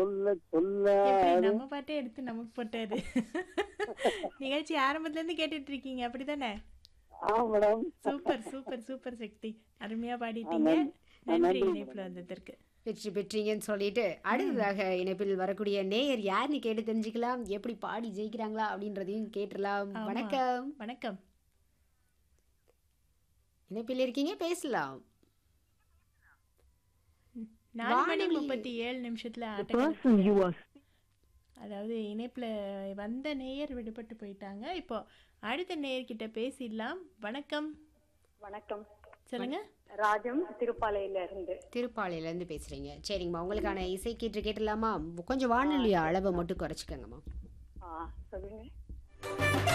சொல்ல சொல்ல எப்படி நம்ம பாட்டே எடுத்து நமக்கு போட்டாரு நிகழ்ச்சி ஆரம்பத்துல இருந்து கேட்டுட்டு இருக்கீங்க அப்படிதானே ஆ madam super super super Sakthi அருமையா பாடிட்டீங்க நன்றி இணைப்புல வந்ததற்கு வெற்றி பெற்றீங்கன்னு சொல்லிட்டு அடுத்ததாக இணைப்பில் வரக்கூடிய நேயர் யாருன்னு கேட்டு தெரிஞ்சுக்கலாம் எப்படி பாடி ஜெயிக்கிறாங்களா அப்படின்றதையும் கேட்டுடலாம் ஆமா. வணக்கம் வணக்கம் இணைப்பில் இருக்கீங்க பேசலாம் நாலு மணி வானொலி- முப்பத்தி ஏழு நிமிஷத்துல ஆட்டக்கார person you are அதாவது இணைப்புல வந்த நேயர் விடுபட்டு போயிட்டாங்க இப்போ அடுத்த நேயர்கிட்ட பேசிடலாம் வணக்கம் வணக்கம் சொல்லுங்க ராஜம் திருப்பாலையில இருந்து திருப்பாலையில இருந்து பேசுறீங்க சரிங்கம்மா உங்களுக்கான இசை கீற்று கேட்டுடலாமா கொஞ்சம் வானொலி அளவை மட்டும் குறைச்சிக்கங்கம்மா ஆ சொல்லுங்க